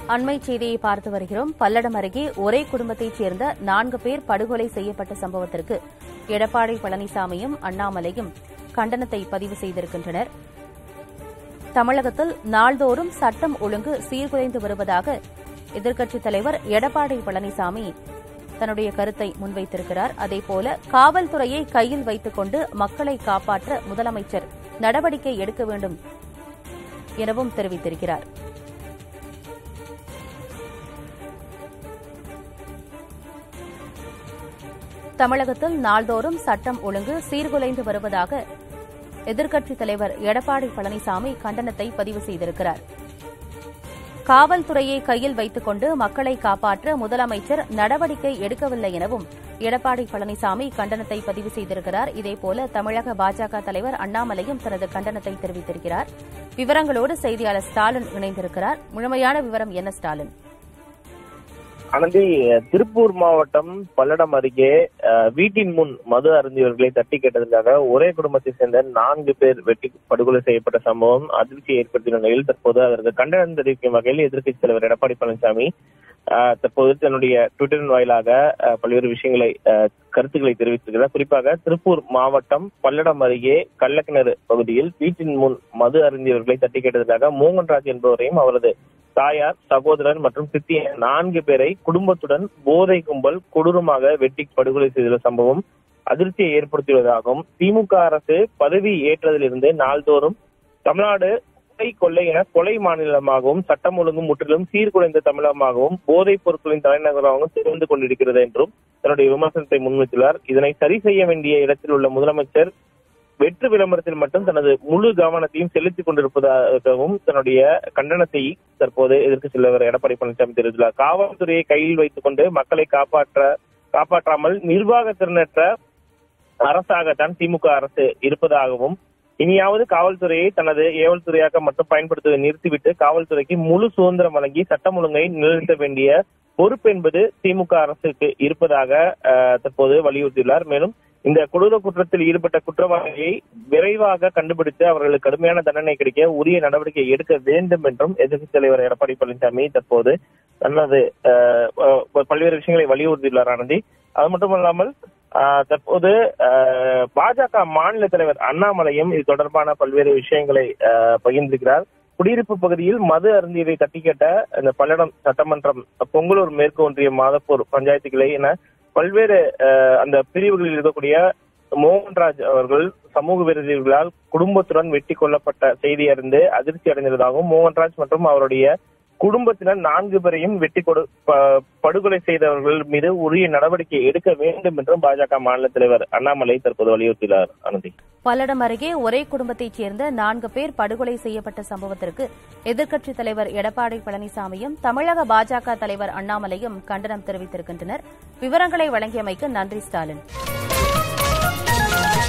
அண்மை செய்தியை பார்த்து வருகிறோம் பல்லடம் அருகே ஒரே குடும்பத்தைச் சேர்ந்த நான்கு பேர் படுகொலை செய்யப்பட்ட சம்பவத்திற்கு எடப்பாடி பழனிசாமியும் அண்ணாமலையும் கண்டனத்தை பதிவு செய்திருக்கின்றனர் தமிழகத்தில் நாள்தோறும் சட்டம் ஒழுங்கு சீர்குலைந்து வருவதாக எதிர்க்கட்சித் தலைவர் எடப்பாடி பழனிசாமி தன்னுடைய கருத்தை முன்வைத்திருக்கிறார் அதேபோல காவல்துறையை கையில் வைத்துக் கொண்டு மக்களை காப்பாற்ற முதலமைச்சர் நடவடிக்கை எடுக்க வேண்டும் எனவும் தெரிவித்திருக்கிறார் தமிழகத்தில் நாள்தோறும் சட்டம் ஒழுங்கு சீர்குலைந்து வருவதாக எதிர்க்கட்சித் தலைவர் எடப்பாடி பழனிசாமி கண்டனத்தை பதிவு செய்திருக்கிறார் காவல்துறையை கையில் வைத்துக் கொண்டு மக்களை காப்பாற்ற முதலமைச்சர் நடவடிக்கை எடுக்கவில்லை எனவும் எடப்பாடி பழனிசாமி கண்டனத்தை பதிவு செய்திருக்கிறார் இதேபோல தமிழக பாஜக தலைவர் அண்ணாமலையும் தனது கண்டனத்தை தெரிவித்திருக்கிறார் விவரங்களோடு செய்தியாளர் ஸ்டாலின் இணைந்திருக்கிறார் முழுமையான விவரம் என்ன ஸ்டாலின் அனந்தி திருப்பூர் மாவட்டம் பல்லடம் அருகே அஹ், வீட்டின் முன் மது அருந்தியவர்களை தட்டி கேட்டதற்காக ஒரே குடும்பத்தை சேர்ந்த நான்கு பேர் வெட்டி படுகொலை செய்யப்பட்ட சம்பவம் அதிர்ச்சியை ஏற்படுத்திய நிலையில் தற்போது அதற்கு கண்டனம் தெரிவிக்கும் வகையில் எதிர்க்கட்சித் தலைவர் எடப்பாடி பழனிசாமி அஹ், தற்போது தன்னுடைய ட்விட்டரின் வாயிலாக அஹ், பல்வேறு விஷயங்களை அஹ், கருத்துக்களை தெரிவித்திருக்கிறார் குறிப்பாக திருப்பூர் மாவட்டம் பல்லடம் அருகே கள்ளக்கிணறு பகுதியில் வீட்டின் முன் மது அருந்தியவர்களை தட்டி கேட்டதற்காக மோகன்ராஜ் என்பவரையும் அவரது தாயார் சகோதரர் மற்றும் சித்தி என நான்கு பேரை குடும்பத்துடன் போதை கும்பல் கொடூரமாக வெட்டி படுகொலை செய்துள்ள சம்பவம் அதிர்ச்சியை ஏற்படுத்தியுள்ளதாகவும் திமுக அரசு பதவி ஏற்றதிலிருந்து நாள்தோறும் தமிழ்நாடு கொலை கொள்ளை என கொலை மாநிலமாகவும் சட்டம் ஒழுங்கு முற்றிலும் சீர்குலைந்த தமிழகமாகவும் போதைப் பொருட்களின் தலைநகராகவும் திறந்து கொண்டிருக்கிறது என்றும் தன்னுடைய விமர்சனத்தை முன்வைத்துள்ளார் இதனை சரி செய்ய வேண்டிய இடத்தில் உள்ள முதலமைச்சர் வெற்று விளம்பரத்தில் மட்டும் தனது முழு கவனத்தையும் செலுத்திக் கொண்டிருப்பதாகவும் தன்னுடைய கண்டனத்தை தற்போது எதிர்க்கட்சி தலைவர் எடப்பாடி பழனிசாமி தெரிவித்துள்ளார் காவல்துறையை கையில் வைத்துக் கொண்டு மக்களை காப்பாற்ற காப்பாற்றாமல் நிர்வாக திறனற்ற அரசாகத்தான் திமுக அரசு இருப்பதாகவும் இனியாவது காவல்துறையை தனது ஏவல் துறையாக மட்டும் பயன்படுத்துவதை நிறுத்திவிட்டு காவல்துறைக்கு முழு சுதந்திரம் வழங்கி சட்டம் ஒழுங்கை நிலைநிறுத்த வேண்டிய பொறுப்பு என்பது திமுக அரசுக்கு இருப்பதாக அஹ், தற்போது வலியுறுத்தியுள்ளார் மேலும் இந்த கொடூர குற்றத்தில் ஈடுபட்ட குற்றவாளியை விரைவாக கண்டுபிடித்து அவர்களுக்கு கடுமையான தண்டனை கிடைக்க உரிய நடவடிக்கை எடுக்க வேண்டும் என்றும் எதிர்க்கட்சித் தலைவர் எடப்பாடி பழனிசாமி தற்போது தனது அஹ், அஹ், பல்வேறு விஷயங்களை வலியுறுத்தியுள்ளார் ஆனந்தி அது மட்டுமல்லாமல் ஆஹ், தற்போது ஆஹ், பாஜக மாநில தலைவர் அண்ணாமலையும் இது தொடர்பான பல்வேறு விஷயங்களை ஆஹ், பகிர்ந்திருக்கிறார் குடியிருப்பு பகுதியில் மது அருந்தியதை தட்டி கேட்ட இந்த பல்லடம் சட்டமன்றம் பொங்கலூர் மேற்கு ஒன்றிய மாதப்பூர் பஞ்சாயத்து கிளை என பல்வேறு ஆஹ், அந்த பிரிவுகளில் இருக்கக்கூடிய மோகன்ராஜ் அவர்கள் சமூக விரோதிகளால் குடும்பத்துடன் வெட்டி கொல்லப்பட்ட செய்தி அறிந்து அதிர்ச்சி அடைந்ததாகவும் மோகன்ராஜ் மற்றும் அவருடைய குடும்பத்தினர் நான்கு பேரையும் வெட்டி கொடு ப- படுகொலை செய்தவர்கள் மீது உரிய நடவடிக்கை எடுக்க வேண்டும் என்றும் பாஜக மாநில தலைவர் அண்ணாமலை தற்போது வலியுறுத்தியுள்ளார் அனந்தி பல்லடம் அருகே ஒரே குடும்பத்தைச் சேர்ந்த நான்கு பேர் படுகொலை செய்யப்பட்ட சம்பவத்திற்கு எதிர்க்கட்சித் தலைவர் எடப்பாடி பழனிசாமியும் தமிழக பாஜக தலைவர் அண்ணாமலையும் கண்டனம் தெரிவித்திருக்கின்றனர் விவரங்களை வழங்கியமைக்கு நன்றி ஸ்டாலின்